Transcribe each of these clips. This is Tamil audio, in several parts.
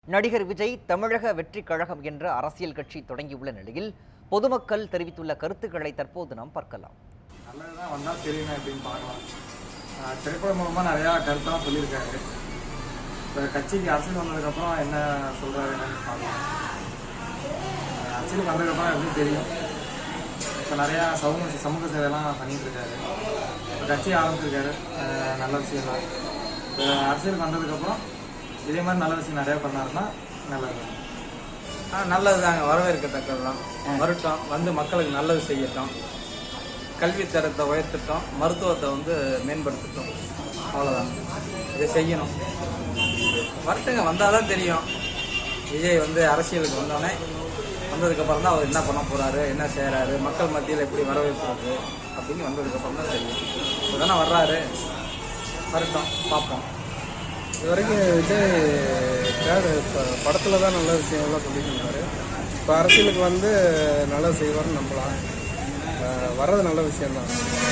நடிகர் விஜய் தமிழக வெற்றிக் கழகம் என்ற அரசியல் கட்சி தொடங்கியுள்ள நிலையில் பொதுமக்கள் தெரிவித்துள்ள கருத்துக்களை தற்போது நாம் பார்க்கலாம் நல்லதுதான் வந்தால் தெரியுமே அப்படின்னு பார்க்கலாம் ஆஹ் திரைப்படம் மூலமாக நிறையா கருத்தெல்லாம் சொல்லியிருக்காரு இப்போ கட்சிக்கு அரசியல் வந்ததுக்கப்புறம் என்ன சொல்கிறாரு என்னன்னு பார்க்கலாம் ஆஹ் அரசியலுக்கு வந்ததுக்கப்புறம் எப்படி தெரியும் இப்போ நிறையா சமூக சமூக சேவையெல்லாம் பண்ணிட்டு இருக்காரு இப்போ கட்சி ஆரம்பிச்சிருக்காரு ஆஹ் நல்ல விஷயம் தான் இப்போ அரசியலுக்கு வந்ததுக்கப்புறம் இதே மாதிரி நல்ல விஷயம் நிறையா பண்ணாருன்னா நல்லது ஆ நல்லது தாங்க வரவேற்கத்தக்கது தான் வரட்டும் வந்து மக்களுக்கு நல்லது செய்யட்டும் கல்வி தரத்தை உயர்த்தட்டும் மருத்துவத்தை வந்து மேம்படுத்தட்டும் அவ்வளோதான் இதை செய்யணும் வரட்டுங்க வந்தால் தான் தெரியும் விஜய் வந்து அரசியலுக்கு வந்தோடனே வந்ததுக்கப்புறம் தான் அவர் என்ன பண்ண போகிறாரு என்ன செய்கிறாரு மக்கள் மத்தியில் எப்படி வரவேற்கிறது அப்படின்னு வந்ததுக்கப்புறம் தான் தெரியும் இப்போ தானே வர்றாரு வரட்டும் பார்ப்போம் இது வரைக்கும் விஜய் தேர்டு இப்போ படத்தில் தான் நல்ல விஷயங்கள்லாம் சொல்லிட்டு இருந்தார் இப்போ அரசியலுக்கு வந்து நல்லது செய்வார்னு நம்பலாம் அஹ் வர்றது நல்ல விஷயம்தான்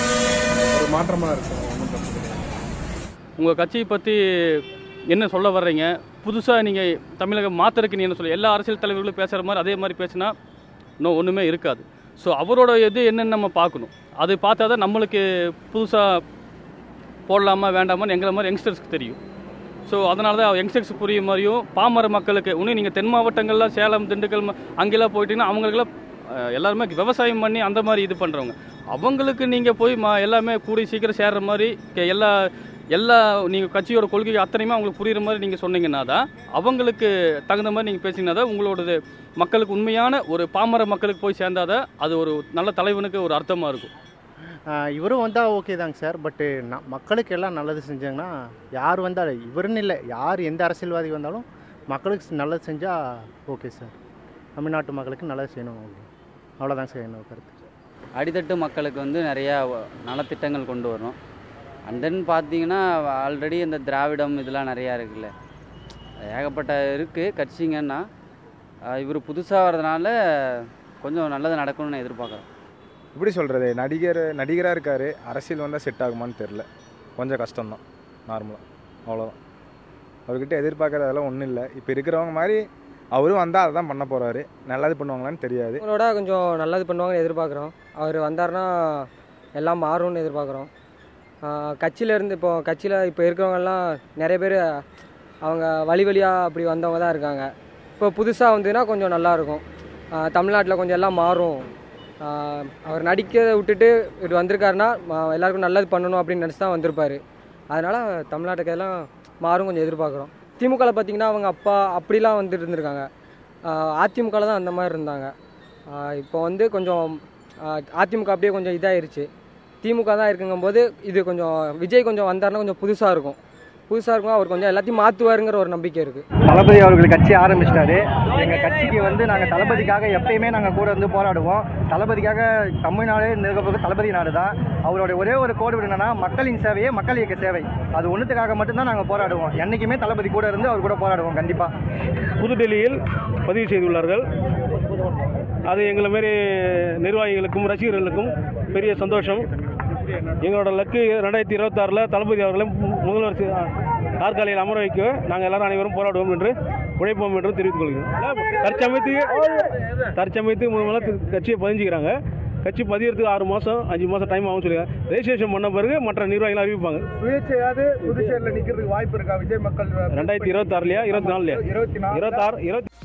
ஒரு மாற்றமாக இருக்கும் ஒன்றும் தப்பு கிடையாது உங்கள் கட்சியை பற்றி என்ன சொல்ல வர்றீங்க புதுசாக நீங்கள் தமிழகம் மாத்திரக்கு நீ என்ன சொல்ல எல்லா அரசியல் தலைவர்களும் பேசுகிற மாதிரி அதே மாதிரி பேசினா இன்னும் ஒன்றுமே இருக்காது ஸோ அவரோட இது என்னன்னு நம்ம பார்க்கணும் அது பார்த்தா தான் நம்மளுக்கு புதுசாக போடலாமா வேண்டாமான்னு எங்களை மாதிரி யங்ஸ்டர்ஸ்க்கு தெரியும் ஸோ அதனால தான் யங்ஸ்டர்ஸ் புரிய மாதிரியும் பாமர மக்களுக்கு இன்னும் நீங்கள் தென் மாவட்டங்கள்ல சேலம் திண்டுக்கல் ம- அங்கெல்லாம் போயிட்டீங்கன்னா அவங்களுக்கெல்லாம் அஹ், எல்லாருமே விவசாயம் பண்ணி அந்த மாதிரி இது பண்ணுறவங்க அவங்களுக்கு நீங்கள் போய் ம எல்லாமே கூடி சீக்கிரம் சேர்ற மாதிரி கே- எல்லா எல்லா நீங்கள் கட்சியோட கொள்கை அத்தனையுமே அவங்களுக்கு புரியுற மாதிரி நீங்கள் சொன்னீங்கன்னா தான் அவங்களுக்கு தகுந்த மாதிரி நீங்கள் பேசிங்கன்னா தான் உங்களோடது மக்களுக்கு உண்மையான ஒரு பாமர மக்களுக்கு போய் சேர்ந்தாதான் அது ஒரு நல்ல தலைவனுக்கு ஒரு அர்த்தமாக இருக்கும் ஆஹ் இவரும் வந்தால் ஓகே தாங்க சார் பட்டு ந மக்களுக்கு எல்லாம் நல்லது செஞ்சாங்கன்னா யார் வந்தால் இவருன்னு இல்லை யார் எந்த அரசியல்வாதி வந்தாலும் மக்களுக்கு நல்லது செஞ்சால் ஓகே சார் தமிழ்நாட்டு மக்களுக்கு நல்லது செய்யணும் அவ்வளோதாங்க சார் என்னோட கருத்து அடித்தட்டு மக்களுக்கு வந்து நிறையா வ- நலத்திட்டங்கள் கொண்டு வரணும் அண்ட் தென் பார்த்தீங்கன்னா ஆல்ரெடி இந்த திராவிடம் இதெல்லாம் நிறையா இருக்குல்ல ஏகப்பட்ட இருக்குது கட்சிங்கன்னா இவர் புதுசாக வர்றதுனால கொஞ்சம் நல்லது நடக்கணும்னு எதிர்பார்க்குறோம் எப்படி சொல்கிறது நடிகர் நடிகராக இருக்கார் அரசியல் வந்தால் செட் ஆகுமான்னு தெரில கொஞ்சம் கஷ்டம்தான் நார்மலாக அவ்வளோதான் அவர்கிட்ட எதிர்பார்க்குறதெல்லாம் ஒன்றும் இல்லை இப்போ இருக்கிறவங்க மாதிரி அவரும் வந்தால் அதை தான் பண்ண போகிறாரு நல்லது பண்ணுவாங்களான்னு தெரியாது அவங்களோட கொஞ்சம் நல்லது பண்ணுவாங்கன்னு எதிர்பார்க்குறோம் அவர் வந்தாருன்னா எல்லாம் மாறும்னு எதிர்பார்க்குறோம் கட்சியில் இருந்து இப்போ கட்சியில் இப்போ இருக்கிறவங்கெல்லாம் நிறைய பேர் அவங்க வழி வழியாக அப்படி வந்தவங்க தான் இருக்காங்க இப்போ புதுசாக வந்ததுன்னா கொஞ்சம் நல்லாயிருக்கும் தமிழ்நாட்டில் கொஞ்சம் எல்லாம் மாறும் ஆஹ் அவர் நடிக்கிறதை விட்டுட்டு இவர் வந்திருக்காருன்னா ம- எல்லாருக்கும் நல்லது பண்ணணும் அப்படின்னு நினச்சி தான் வந்திருப்பார் அதனால் தமிழ்நாட்டுக்கு எல்லாம் மாறும் கொஞ்சம் எதிர்பார்க்குறோம் திமுகவில் பார்த்தீங்கன்னா அவங்க அப்பா அப்படிலாம் வந்துட்டு இருந்திருக்காங்க அதிமுகவில் தான் அந்த மாதிரி இருந்தாங்க ஆஹ் இப்போ வந்து கொஞ்சம் ஆஹ் அதிமுக அப்படியே கொஞ்சம் இதாயிருச்சு திமுக தான் இருக்குங்கும்போது இது கொஞ்சம் விஜய் கொஞ்சம் வந்தாருன்னா கொஞ்சம் புதுசாக இருக்கும் புதுசாக இருக்கும் அவர் கொஞ்சம் எல்லாத்தையும் மாற்றுவாருங்கிற ஒரு நம்பிக்கை இருக்குது தளபதி அவர்கள் கட்சி ஆரம்பிச்சிட்டாரு எங்கள் கட்சிக்கு வந்து நாங்கள் தளபதிக்காக எப்பயுமே நாங்கள் கூட இருந்து போராடுவோம் தளபதிக்காக தமிழ்நாடு நிறுவப்பது தளபதி நாடு தான் அவருடைய ஒரே ஒரு கோடு என்னன்னா மக்களின் சேவையே மக்கள் இயக்க சேவை அது ஒன்றுத்துக்காக மட்டும்தான் நாங்கள் போராடுவோம் என்றைக்குமே தளபதி கூட இருந்து அவர் கூட போராடுவோம் கண்டிப்பாக புதுடெல்லியில் பதிவு செய்துள்ளார்கள் அது எங்களை மாரி நிர்வாகிகளுக்கும் ரசிகர்களுக்கும் பெரிய சந்தோஷம் எங்களோட லக்கு ரெண்டாயிரத்தி இருபத்தாறில் தளபதி அவர்களை மு- முதல்வர் சி- நாற்காலியில் அமர வைக்க நாங்கள் எல்லாரும் அனைவரும் போராடுவோம் என்று உழைப்போம் என்று தெரிவித்துக் கொள்கிறோம் தற்சமயத்துக்கு தற்சமயத்துக்கு முதல்ல கட்சியை பதிஞ்சுக்கிறாங்க கட்சி பதியறதுக்கு ஆறு மாதம் அஞ்சு மாதம் டைம் ஆகும் சொல்லியிருக்காங்க ரெஜிஸ்ட்ரேஷன் பண்ண பிறகு மற்ற நிர்வாகிகள் அறிவிப்பாங்க சுயேட்சையாவது புதுச்சேரியில் நிற்கிறதுக்கு வாய்ப்பு இருக்கா விஜய் மக்கள் ரெண்டாயிரத்தி இருபத்தாறுலையா இருபத்தி நாலுலையா இருபத்தி நாலு இருபத்தாறு இருபத்தி